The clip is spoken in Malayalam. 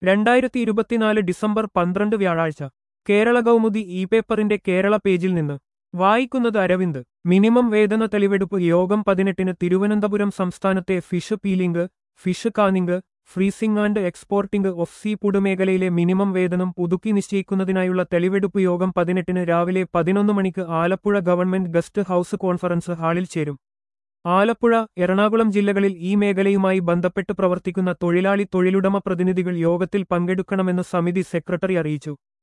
രണ്ടായിരത്തി ഇരുപത്തിനാല് ഡിസംബർ പന്ത്രണ്ട് വ്യാഴാഴ്ച കേരള കൗമുദി ഇ പേപ്പറിന്റെ കേരള പേജിൽ നിന്ന് വായിക്കുന്നത് അരവിന്ദ് മിനിമം വേതന തെളിവെടുപ്പ് യോഗം പതിനെട്ടിന് തിരുവനന്തപുരം സംസ്ഥാനത്തെ fish peeling fish canning freezing and exporting of sea food മേഖലയിലെ മിനിമം വേതനം പുതുക്കി നിശ്ചയിക്കുന്നതിനായുള്ള തെളിവെടുപ്പ് യോഗം പതിനെട്ടിന് രാവിലെ പതിനൊന്ന് മണിക്ക് Alappuzha government guest house conference ഹാളിൽ ചേരും ആലപ്പുഴ എറണാകുളം ജില്ലകളിൽ ഈ മേഖലയുമായി ബന്ധപ്പെട്ട് പ്രവർത്തിക്കുന്ന തൊഴിലാളി തൊഴിലുടമ പ്രതിനിധികൾ യോഗത്തിൽ പങ്കെടുക്കണമെന്ന് സമിതി സെക്രട്ടറി അറിയിച്ചു